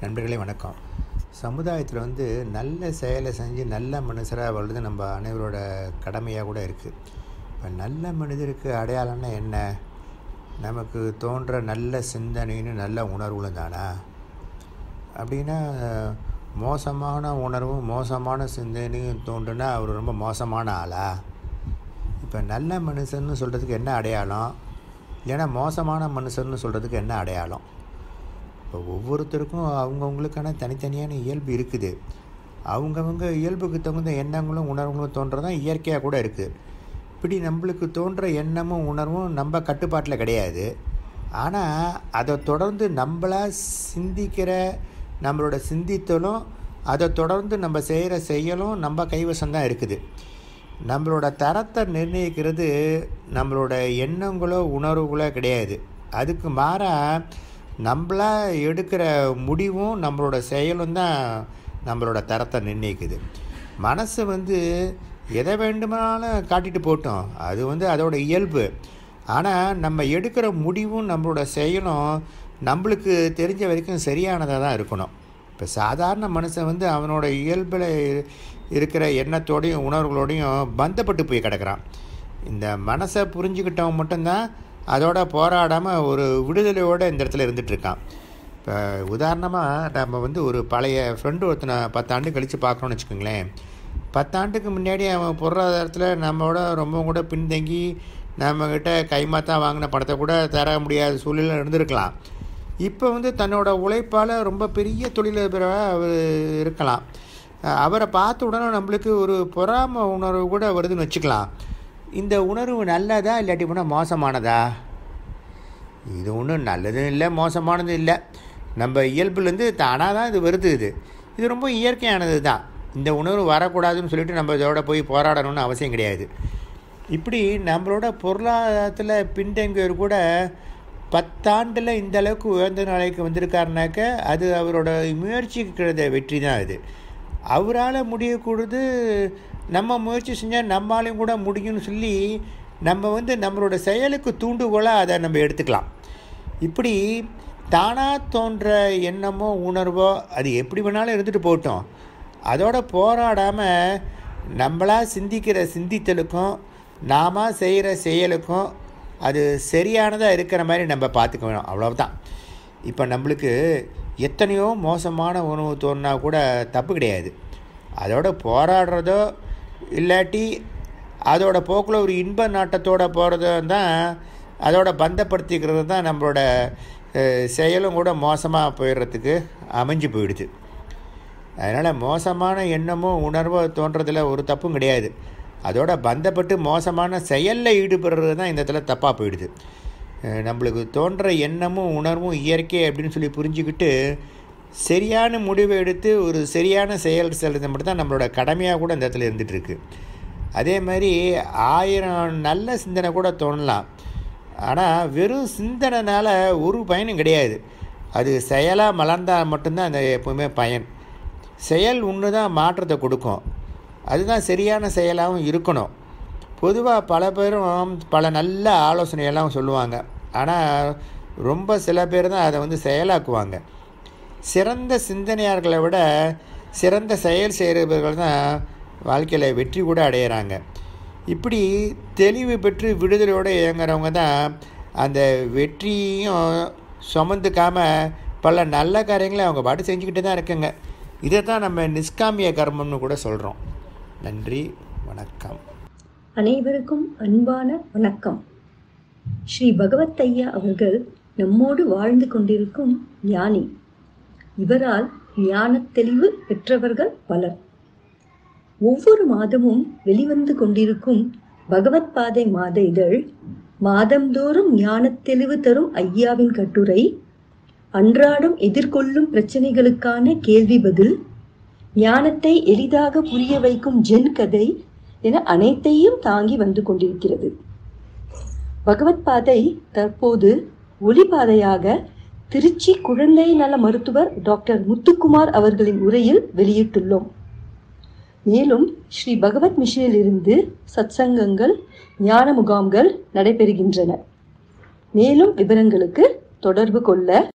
நண்பர்களே வணக்கம் சமுதாயத்தில் வந்து நல்ல செயலை செஞ்சு நல்ல மனுஷராக வாழ்றது நம்ம அனைவரோட கடமையாக கூட இருக்குது இப்போ நல்ல மனிதருக்கு அடையாளம்னா என்ன நமக்கு தோன்ற நல்ல சிந்தனைன்னு நல்ல உணர்வுகளும் தானா அப்படின்னா மோசமான உணர்வும் மோசமான சிந்தனையும் தோன்றுனா அவர் ரொம்ப மோசமான ஆளா இப்போ நல்ல மனுஷன்னு சொல்கிறதுக்கு என்ன அடையாளம் இல்லைன்னா மோசமான மனுஷன்னு சொல்கிறதுக்கு என்ன அடையாளம் இப்போ ஒவ்வொருத்தருக்கும் அவங்கவுங்களுக்கான தனித்தனியான இயல்பு இருக்குது அவங்கவுங்க இயல்புக்கு தகுந்த எண்ணங்களும் உணர்வுகளும் தோன்றதான் இயற்கையாக கூட இருக்குது இப்படி நம்மளுக்கு தோன்ற எண்ணமும் உணர்வும் நம்ம கட்டுப்பாட்டில் கிடையாது ஆனால் அதை தொடர்ந்து நம்மளாக சிந்திக்கிற நம்மளோட சிந்தித்தலும் அதை தொடர்ந்து நம்ம செய்கிற செயலும் நம்ம கைவசம் தான் இருக்குது நம்மளோட தரத்தை நிர்ணயிக்கிறது நம்மளோட எண்ணங்களோ உணர்வுகளோ கிடையாது அதுக்கு மாறாக நம்மளா எடுக்கிற முடிவும் நம்மளோட செயலும் தான் நம்மளோட தரத்தை நிர்ணயிக்குது மனசு வந்து எதை வேண்டுமானாலும் காட்டிட்டு போட்டோம் அது வந்து அதோட இயல்பு ஆனால் நம்ம எடுக்கிற முடிவும் நம்மளோட செயலும் நம்மளுக்கு தெரிஞ்ச வரைக்கும் சரியானதாக தான் இருக்கணும் இப்போ சாதாரண மனுஷன் வந்து அவனோட இயல்பில் இருக்கிற எண்ணத்தோடையும் உணர்வுகளோடையும் பந்தப்பட்டு போய் கிடக்கிறான் இந்த மனசை புரிஞ்சுக்கிட்டவன் மட்டும்தான் அதோட போராடாமல் ஒரு விடுதலையோடு இந்த இடத்துல இருந்துகிட்ருக்கான் இப்போ உதாரணமாக நம்ம வந்து ஒரு பழைய ஃப்ரெண்டு ஒருத்தனை பத்தாண்டு கழித்து பார்க்குறோன்னு வச்சுக்கோங்களேன் பத்தாண்டுக்கு முன்னாடி அவன் பொருளாதாரத்தில் நம்மளோட ரொம்ப கூட பின்தங்கி நம்மக்கிட்ட கைமாத்தா வாங்கின பணத்தை கூட தர முடியாத சூழ்நிலை இருந்திருக்கலாம் இப்போ வந்து தன்னோட உழைப்பால் ரொம்ப பெரிய தொழிலதிபராக அவர் இருக்கலாம் அவரை பார்த்த உடனே நம்மளுக்கு ஒரு பொறாம உணர்வு கூட வருதுன்னு வச்சுக்கலாம் இந்த உணர்வு நல்லதா இல்லாட்டி போனால் மோசமானதா இது ஒன்றும் நல்லதும் இல்லை மோசமானதும் இல்லை நம்ம இயல்புலேருந்து தானாக தான் இது வருது இது இது ரொம்ப இயற்கையானது தான் இந்த உணர்வு வரக்கூடாதுன்னு சொல்லிட்டு நம்ம இதோட போய் போராடணும்னு அவசியம் கிடையாது இப்படி நம்மளோட பொருளாதாரத்தில் பின்தங்கியவர் கூட பத்தாண்டில் இந்த அளவுக்கு உயர்ந்த நிலைக்கு வந்திருக்காருனாக்க அது அவரோட முயற்சிக்கு கிடைத்த வெற்றி தான் அது அவரால் முடியக்கூடாது நம்ம முயற்சி செஞ்சால் நம்மளாலையும் கூட முடியும்னு சொல்லி நம்ம வந்து நம்மளோட செயலுக்கு தூண்டுகோலாக அதை நம்ம எடுத்துக்கலாம் இப்படி தானாக தோன்ற எண்ணமோ உணர்வோ அது எப்படி வேணாலும் இருந்துட்டு போட்டோம் அதோட போராடாமல் நம்மளாக சிந்திக்கிற சிந்தித்தலுக்கும் நாம செய்கிற செயலுக்கும் அது சரியானதாக இருக்கிற மாதிரி நம்ம பார்த்துக்க வேணும் அவ்வளவுதான் இப்போ நம்மளுக்கு எத்தனையோ மோசமான உணவு தோணுனா கூட தப்பு கிடையாது அதோட போராடுறதோ இல்லாட்டி அதோட போக்கில் ஒரு இன்ப நாட்டத்தோடு போகிறதோ தான் அதோட பந்தப்படுத்திக்கிறது தான் நம்மளோட செயலும் கூட மோசமாக போயிடுறதுக்கு அமைஞ்சு போயிடுது அதனால் மோசமான எண்ணமோ உணர்வோ தோன்றதில் ஒரு தப்பும் கிடையாது அதோட பந்தப்பட்டு மோசமான செயலில் ஈடுபடுறது தான் இந்த இடத்துல தப்பாக போயிடுது நம்மளுக்கு தோன்ற எண்ணமும் உணர்வும் இயற்கை அப்படின்னு சொல்லி புரிஞ்சுக்கிட்டு சரியான முடிவை எடுத்து ஒரு சரியான செயல் செலுத்த மட்டும் தான் நம்மளோட கடமையாக கூட இந்த இடத்துல இருந்துகிட்ருக்கு அதே மாதிரி ஆயிரம் நல்ல சிந்தனை கூட தோணலாம் ஆனால் வெறும் சிந்தனைனால ஒரு பயனும் கிடையாது அது செயலாக மலர்ந்தால் மட்டும்தான் அந்த எப்போவுமே பயன் செயல் ஒன்று தான் மாற்றத்தை கொடுக்கும் அதுதான் சரியான செயலாகவும் இருக்கணும் பொதுவாக பல பேரும் பல நல்ல ஆலோசனையெல்லாம் சொல்லுவாங்க ஆனால் ரொம்ப சில பேர் தான் அதை வந்து செயலாக்குவாங்க சிறந்த சிந்தனையாளர்களை விட சிறந்த செயல் செய்கிறவர்கள் தான் வாழ்க்கையில் வெற்றி கூட அடையிறாங்க இப்படி தெளிவு பெற்று விடுதலையோடு இயங்குறவங்க தான் அந்த வெற்றியும் சுமந்துக்காமல் பல நல்ல காரியங்களை அவங்க பாட்டு செஞ்சுக்கிட்டு தான் இருக்குங்க இதை தான் நம்ம நிஷ்காமிய கர்மம்னு கூட சொல்கிறோம் நன்றி வணக்கம் அனைவருக்கும் அன்பான வணக்கம் ஸ்ரீ பகவத் ஐயா அவர்கள் நம்மோடு வாழ்ந்து கொண்டிருக்கும் ஞானி இவரால் ஞானத் தெளிவு பெற்றவர்கள் பலர் ஒவ்வொரு மாதமும் வெளிவந்து கொண்டிருக்கும் பகவத் பாதை மாத இதழ் மாதந்தோறும் ஞானத் தெளிவு தரும் ஐயாவின் கட்டுரை அன்றாடம் எதிர்கொள்ளும் பிரச்சனைகளுக்கான கேள்வி பதில் ஞானத்தை எளிதாக புரிய வைக்கும் ஜென் கதை என அனைத்தையும் தாங்கி வந்து கொண்டிருக்கிறது பகவத் பாதை தற்போது ஒளிபாதையாக திருச்சி குழந்தை நல மருத்துவர் டாக்டர் முத்துக்குமார் அவர்களின் உரையில் வெளியிட்டுள்ளோம் மேலும் ஸ்ரீ பகவத் மிஷனில் இருந்து சத்சங்கங்கள் ஞான முகாம்கள் நடைபெறுகின்றன மேலும் விவரங்களுக்கு தொடர்பு கொள்ள